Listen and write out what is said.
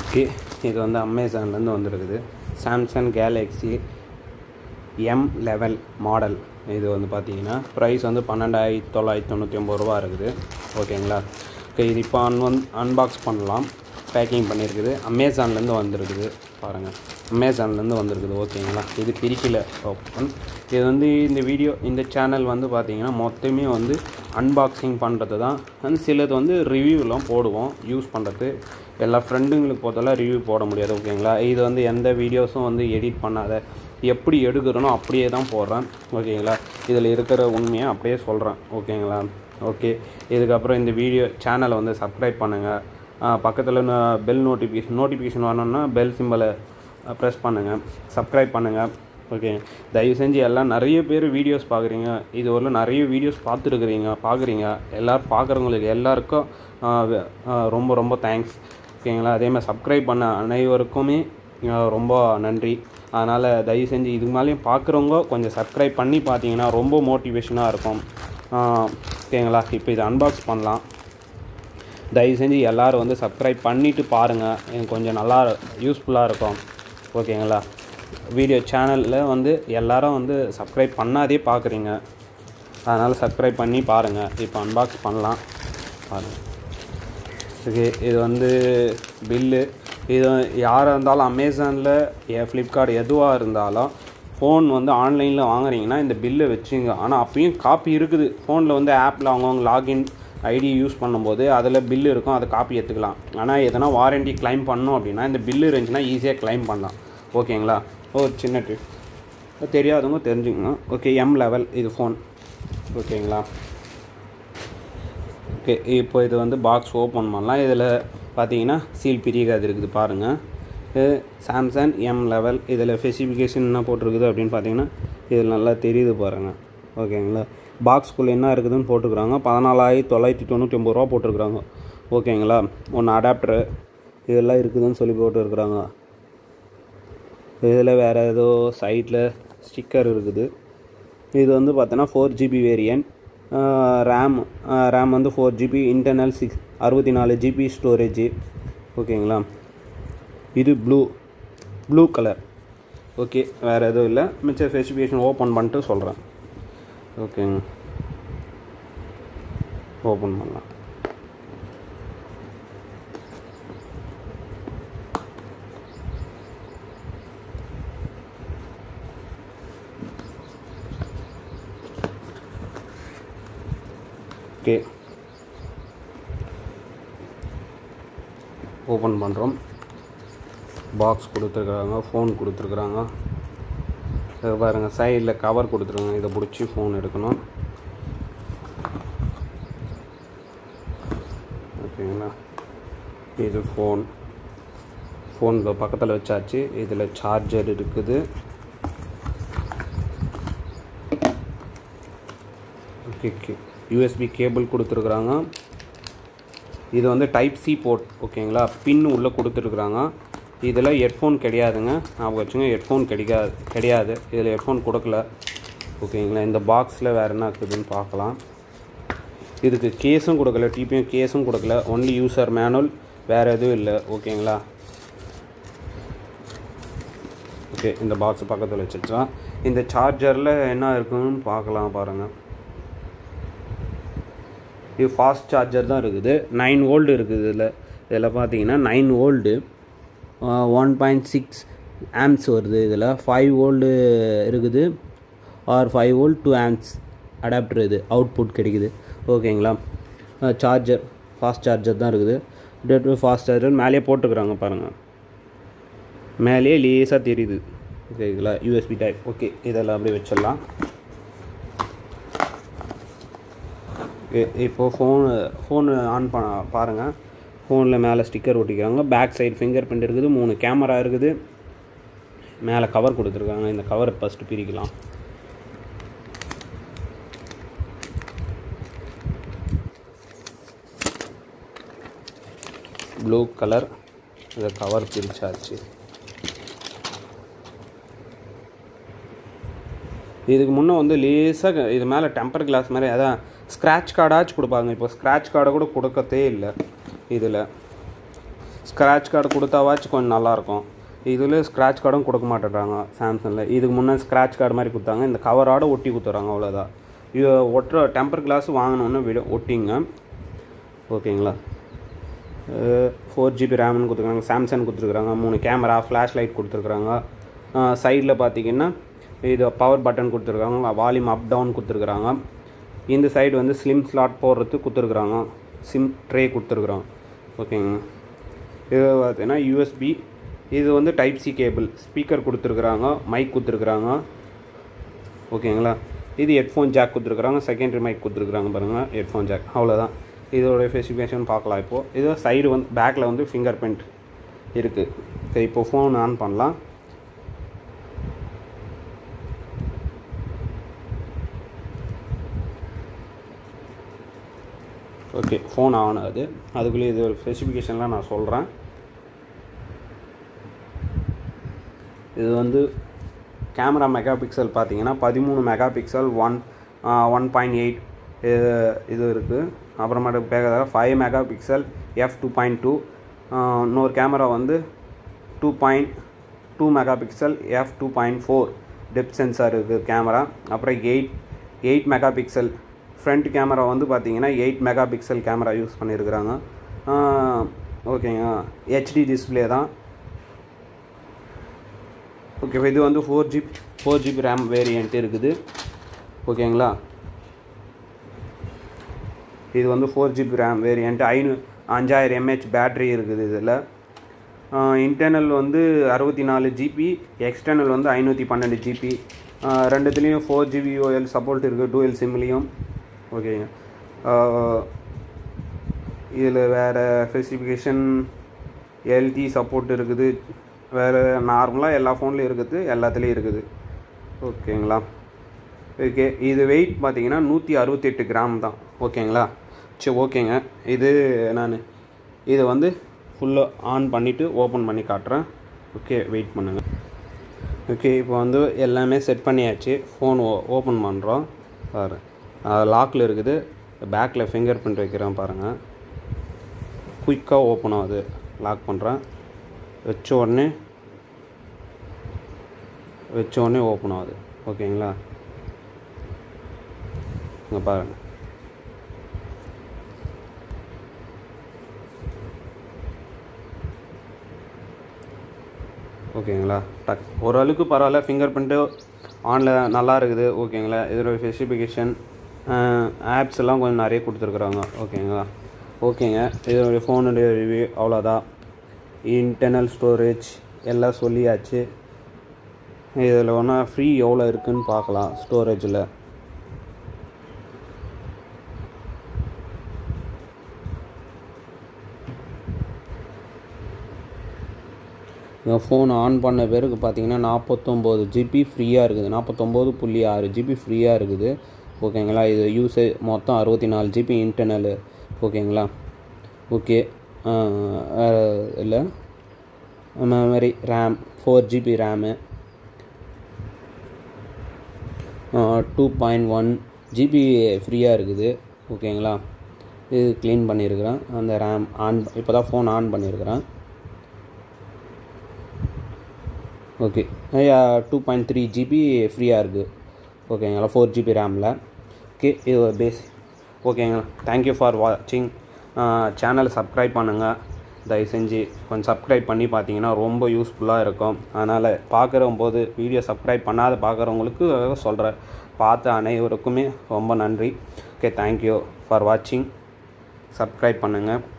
okay இது வந்து அமேசான்லேருந்து வந்திருக்குது Samsung Galaxy M eleven model இது வந்து பார்த்தீங்கன்னா ப்ரைஸ் வந்து பன்னெண்டாயிரத்தி தொள்ளாயிரத்தி தொண்ணூற்றி ஒம்பது ரூபா இருக்குது ஓகேங்களா ஓகே இது இப்போ அன் வந்து அன்பாக்ஸ் பண்ணலாம் பேக்கிங் பண்ணியிருக்குது அமேசான்லேருந்து வந்திருக்குது பாருங்கள் அமேசான்லேருந்து வந்திருக்குது ஓகேங்களா இது பிரிக்கல ஓப்பன் இது வந்து இந்த வீடியோ இந்த சேனல் வந்து பார்த்தீங்கன்னா மொத்தமே வந்து அன்பாக்சிங் பண்ணுறது தான் அண்ட் சிலது வந்து ரிவ்யூலாம் போடுவோம் யூஸ் பண்ணுறது எல்லா ஃப்ரெண்டுங்களுக்கு போதெல்லாம் ரிவ்யூ போட முடியாது ஓகேங்களா இது வந்து எந்த வீடியோஸும் வந்து எடிட் பண்ணாத எப்படி எடுக்கிறனோ அப்படியே தான் போடுறேன் ஓகேங்களா இதில் இருக்கிற உண்மையை அப்படியே சொல்கிறேன் ஓகேங்களா ஓகே இதுக்கப்புறம் இந்த வீடியோ சேனலை வந்து சப்ஸ்கிரைப் பண்ணுங்கள் பக்கத்தில் பெல் நோட்டிஃபிகேஷன் நோட்டிஃபிகேஷன் வரணும்னா பெல் சிம்பலை ப்ரெஸ் பண்ணுங்கள் சப்ஸ்கிரைப் பண்ணுங்கள் ஓகே தயவு செஞ்சு எல்லாம் நிறைய பேர் வீடியோஸ் பார்க்குறீங்க இது ஒரு நிறைய வீடியோஸ் பார்த்துருக்குறீங்க பார்க்குறீங்க எல்லோரும் பார்க்குறவங்களுக்கு எல்லாருக்கும் ஆ, வ- ஆ, ரொம்ப ரொம்ப தேங்க்ஸ் ஓகேங்களா அதே மாதிரி சப்ஸ்கிரைப் பண்ண அனைவருக்குமே ஆ, ரொம்ப நன்றி அதனால் தயவு செஞ்சு இதுக்கு மேலேயும் பார்க்குறவங்க கொஞ்சம் சப்ஸ்கிரைப் பண்ணி பார்த்தீங்கன்னா ரொம்ப மோட்டிவேஷனாக இருக்கும் ஆ, ஓகேங்களா இப்போ இதை அன்பாக்ஸ் பண்ணலாம் தயவு செஞ்சு எல்லோரும் வந்து சப்ஸ்கிரைப் பண்ணிவிட்டு பாருங்கள் எனக்கு கொஞ்சம் நல்லா யூஸ்ஃபுல்லாக இருக்கும் ஓகேங்களா வீடியோ சேனலில் வந்து எல்லாரும் வந்து சப்ஸ்கிரைப் பண்ணாதே பார்க்குறீங்க அதனால் சப்ஸ்கிரைப் பண்ணி பாருங்கள் இப்போ அன்பாக்ஸ் பண்ணலாம் பாருங்கள் ஓகே இது வந்து பில்லு இது யாராக இருந்தாலும் அமேசானில் ஏ ஃப்ளிப்கார்ட் எதுவாக இருந்தாலும் ஃபோன் வந்து ஆன்லைனில் வாங்குறீங்கன்னா இந்த பில்லை வச்சுங்க ஆனால் அப்பயும் காப்பி இருக்குது ஃபோனில் வந்து ஆப்பில் அவங்கவுங்க லாகின் ஐடி யூஸ் பண்ணும்போது அதில் பில்லு இருக்கும் அதை காப்பி எடுத்துக்கலாம் ஆனால் எதனா வாரண்டி க்ளைம் பண்ணோம் அப்படின்னா இந்த பில்லு இருந்துச்சுன்னா ஈஸியாக க்ளைம் பண்ணலாம் ஓகேங்களா ஓ சின்ன டிப் தெரியாதவங்க தெரிஞ்சுக்கணும் ஓகே எம் லெவல் இது ஃபோன் ஓகேங்களா ஓகே இப்போ இது வந்து பாக்ஸ் ஓப்பன் பண்ணலாம் இதில் பார்த்தீங்கன்னா சீல் பிரிக்காது இருக்குது பாருங்கள் இது சாம்சங் எம் லெவல் இதில் ஸ்பெசிஃபிகேஷன் என்ன போட்டிருக்குது அப்படின்னு பார்த்தீங்கன்னா இதில் நல்லா தெரியுது பாருங்கள் ஓகேங்களா பாக்ஸ்குள்ளே என்ன இருக்குதுன்னு போட்டுக்கிறாங்க பதினாலாயிரத்தி தொள்ளாயிரத்தி தொண்ணூற்றி ஒம்பது ரூபா போட்டிருக்கிறாங்க ஓகேங்களா ஒன்று அடாப்டரு இதெல்லாம் இருக்குதுன்னு சொல்லி போட்டுருக்குறாங்க இதில் வேறு ஏதோ சைட்டில் ஸ்டிக்கர் இருக்குது இது வந்து பார்த்தோன்னா four GB variant RAM RAM வந்து ஃபோர் ஜிபி இன்டர்னல் சிக்ஸ் அறுபத்தி நாலு ஜிபி ஸ்டோரேஜு ஓகேங்களா இது ப்ளூ ப்ளூ கலர் ஓகே வேறு எதுவும் இல்லை மிச்ச ஸ்பெசிஃபிகேஷன் ஓப்பன் பண்ணிட்டு சொல்கிறேன் ஓகேங்க ஓப்பன் பண்ணலாம் ஓகே ஓப்பன் பண்ணுறோம் பாக்ஸ் கொடுத்துருக்குறாங்க ஃபோன் கொடுத்துருக்குறாங்க இது பாருங்கள் சைடில் கவர் கொடுத்துருக்காங்க இதை பிடிச்சி ஃபோன் எடுக்கணும் ஓகேங்களா இது ஃபோன் ஃபோன் பக்கத்தில் வச்சாச்சு இதில் சார்ஜர் இருக்குது ஓகே ஓகே யூஎஸ்பி கேபிள் கொடுத்துருக்குறாங்க இது வந்து டைப் சி போர்ட் ஓகேங்களா பின் உள்ளே கொடுத்துருக்குறாங்க இதில் ஹெட்ஃபோன் கிடையாதுங்க ஞாபகம் வச்சுங்க ஹெட்ஃபோன் கிடைக்காது கிடையாது இதில் ஹெட்ஃபோன் கொடுக்கல ஓகேங்களா இந்த பாக்ஸில் வேறு என்ன இருக்குதுன்னு பார்க்கலாம் இதுக்கு கேஸும் கொடுக்கல டிபியும் கேஸும் கொடுக்கல ஒன்லி யூசர் மேனுவல் வேறு எதுவும் இல்லை ஓகேங்களா ஓகே இந்த பாக்ஸ் பக்கத்தில் வச்சுக்கலாம் இந்த சார்ஜரில் என்ன இருக்குன்னு பார்க்கலாம் பாருங்கள் இது ஃபாஸ்ட் சார்ஜர் தான் இருக்குது நைன் வோல்டு இருக்குது இதில் இதில் பார்த்தீங்கன்னா nine volt one point six amps வருது இதில் ஃபைவ் வோல்டு இருக்குது R five volt two amps adapter இது அவுட்புட் கிடைக்குது ஓகேங்களா சார்ஜர் ஃபாஸ்ட் சார்ஜர் தான் இருக்குது டேட் ஃபாஸ்ட் சார்ஜர் மேலேயே போட்டுக்கிறாங்க பாருங்கள் மேலேயே லேசாக தெரியுது ஓகேங்களா யூஎஸ்பி டைப் ஓகே இதெல்லாம் அப்படியே வச்சிடலாம் இ- இப்போ ஃபோனு ஃபோனு ஆன் பண்ண பாருங்கள் ஃபோனில் மேலே ஸ்டிக்கர் ஒட்டிக்கிறாங்க பேக் சைடு ஃபிங்கர் பிரிண்ட் இருக்குது மூணு கேமரா இருக்குது மேலே கவர் கொடுத்துருக்காங்க இந்த கவர் ஃபஸ்ட்டு பிரிக்கலாம் ப்ளூ கலர் இதை கவர் பிரிச்சாச்சு இதுக்கு முன்னே வந்து லேசாக இது மேலே டெம்பர் கிளாஸ் மாதிரி அதான் ஸ்க்ராட்ச் கார்டாச்சும் கொடுப்பாங்க இப்போ ஸ்க்ராட்ச் கார்டை கூட கொடுக்கத்தே இல்லை இதில் ஸ்க்ராட்ச் கார்டு கொடுத்தாவாச்சும் கொஞ்சம் நல்லாயிருக்கும் இதில் ஸ்க்ராட்ச் கார்டும் கொடுக்க மாட்டேறாங்க சாம்சங்கில் இதுக்கு முன்னே ஸ்க்ராட்ச் கார்டு மாதிரி கொடுத்தாங்க இந்த கவரோட ஒட்டி கொடுத்துறாங்க அவ்வளோதான் இது ஒட்டுற டெம்பர் கிளாஸ் வாங்கினோன்னு விட ஒட்டிங்க ஓகேங்களா ஃபோர் ஜிபி ரேம்னு கொடுத்துருக்காங்க சாம்சங் கொடுத்துருக்குறாங்க மூணு கேமரா ஃப்ளாஷ் லைட் கொடுத்துருக்குறாங்க சைடில் பார்த்தீங்கன்னா இது பவர் பட்டன் கொடுத்துருக்காங்க வால்யூம் அப் டவுன் கொடுத்துருக்குறாங்க இந்த சைடு வந்து ஸ்லிம் ஸ்லாட் போடுறதுக்கு கொடுத்துருக்குறாங்க சிம் ட்ரே கொடுத்துருக்குறாங்க ஓகேங்க இது பார்த்தீங்கன்னா யூஎஸ்பி இது வந்து டைப் சி கேபிள் ஸ்பீக்கர் கொடுத்துருக்குறாங்க மைக் கொடுத்துருக்குறாங்க ஓகேங்களா இது ஹெட்ஃபோன் ஜாக் கொடுத்துருக்குறாங்க செகண்டரி மைக் கொடுத்துருக்குறாங்க பாருங்கள் ஹெட்ஃபோன் ஜாக் அவ்வளோதான் இதோட ஸ்பெசிஃபிகேஷன் பார்க்கலாம் இப்போது இது சைடு வந்து பேக்கில் வந்து ஃபிங்கர் பிரிண்ட் இருக்குது சரி இப்போ ஃபோன் ஆன் பண்ணலாம் ஓகே ஃபோன் ஆன் ஆகுது அதுக்குள்ளே இது ஒரு ஸ்பெசிஃபிகேஷன்லாம் நான் சொல்கிறேன் இது வந்து கேமரா மெகா பிக்சல் பார்த்தீங்கன்னா பதிமூணு megapixel one one point eight இது இது இருக்குது அப்புறமேட்டு பேக்கிறதாக five megapixel F two point two இன்னொரு கேமரா வந்து two point two megapixel F two point four depth sensor இருக்குது கேமரா அப்புறம் eight eight megapixel front camera வந்து பார்த்தீங்கன்னா eight megapixel camera use பண்ணியிருக்கிறாங்க ஓகேங்க HD display தான் okay இது வந்து four GB four GB RAM variant இருக்குது ஓகேங்களா இது வந்து ஃபோர் ஜிபி ரேம் வேரியண்ட் ஐநூ அஞ்சாயிரம் எம்ஹெச் பேட்ரி இருக்குது இதில் இன்டர்னல் வந்து அறுபத்தி நாலு ஜிபி எக்ஸ்டர்னல் வந்து ஐநூற்றி பன்னெண்டு ஜிபி ரெண்டுத்துலேயும் ஃபோர் ஜிபி ஓஎல் சப்போர்ட் இருக்குது டூஎல் சிம்லேயும் ஓகேங்க இதில் வேறு ஸ்பெசிஃபிகேஷன் எல்டி சப்போர்ட் இருக்குது வேறு நார்மலாக எல்லா ஃபோன்லேயும் இருக்குது எல்லாத்துலேயும் இருக்குது ஓகேங்களா ஓகே இது வெயிட் பார்த்தீங்கன்னா நூற்றி அறுபத்தெட்டு கிராம் தான் ஓகேங்களா சரி ஓகேங்க இது நான் இதை வந்து ஃபுல்லாக ஆன் பண்ணிவிட்டு ஓப்பன் பண்ணி காட்டுறேன் ஓகே வெயிட் பண்ணுங்கள் ஓகே இப்போ வந்து எல்லாமே செட் பண்ணியாச்சு ஃபோன் ஓ ஓப்பன் பண்ணுறோம் பாரு லாக்கில் இருக்குது பேக்கில் ஃபிங்கர் பிரிண்ட் வைக்கிறேன் பாருங்கள் குயிக்காக ஓப்பன் ஆகுது லாக் பண்ணுறேன் வச்ச உடனே வச்ச உடனே ஓப்பன் ஆகுது ஓகேங்களா இங்கே பாருங்கள் ஓகேங்களா டக் ஓரளவுக்கு பரவாயில்ல ஃபிங்கர் பிரிண்ட்டு ஆனில் நல்லா இருக்குது ஓகேங்களா இதோட ஸ்பெசிஃபிகேஷன் ஆப்ஸ் எல்லாம் கொஞ்சம் நிறைய கொடுத்துருக்குறாங்க ஓகேங்களா ஓகேங்க இதோடைய ஃபோனுடைய ரிவ்யூ அவ்வளோதான் இன்டர்னல் ஸ்டோரேஜ் எல்லாம் சொல்லியாச்சு இதில் ஒன்றா ஃப்ரீ எவ்வளோ இருக்குதுன்னு பார்க்கலாம் ஸ்டோரேஜில் இந்த ஃபோன் ஆன் பண்ண பிறகு பார்த்தீங்கன்னா நாற்பத்தொம்போது ஜிபி ஃப்ரீயாக இருக்குது நாற்பத்தொம்போது புள்ளி ஆறு ஜிபி ஃப்ரீயாக இருக்குது ஓகேங்களா இது யூசேஜ் மொத்தம் அறுபத்தி நாலு ஜிபி இன்டர்னலு ஓகேங்களா ஓகே இல்லை memory RAM four GB RAM two point one GB ஃப்ரீயாக இருக்குது ஓகேங்களா இது க்ளீன் பண்ணியிருக்கிறேன் அந்த ரேம் ஆன் இப்போ தான் ஃபோன் ஆன் பண்ணியிருக்கிறேன் okay two point three GB ஃப்ரீயாக இருக்குது ஓகேங்களா ஃபோர் ஜிபி ரேமில் ஓகே இது ஒரு பேஸ் ஓகேங்களா தேங்க்யூ ஃபார் வாட்சிங் சேனலை சப்ஸ்கிரைப் பண்ணுங்கள் தயவு செஞ்சு கொஞ்சம் சப்ஸ்கிரைப் பண்ணி பார்த்தீங்கன்னா ரொம்ப யூஸ்ஃபுல்லாக இருக்கும் அதனால் பார்க்குற போது வீடியோ சப்ஸ்கிரைப் பண்ணாத பார்க்குறவங்களுக்கு சொல்கிறேன் பார்த்த அனைவருக்குமே ரொம்ப நன்றி ஓகே தேங்க்யூ ஃபார் வாட்சிங் சப்ஸ்கிரைப் பண்ணுங்கள்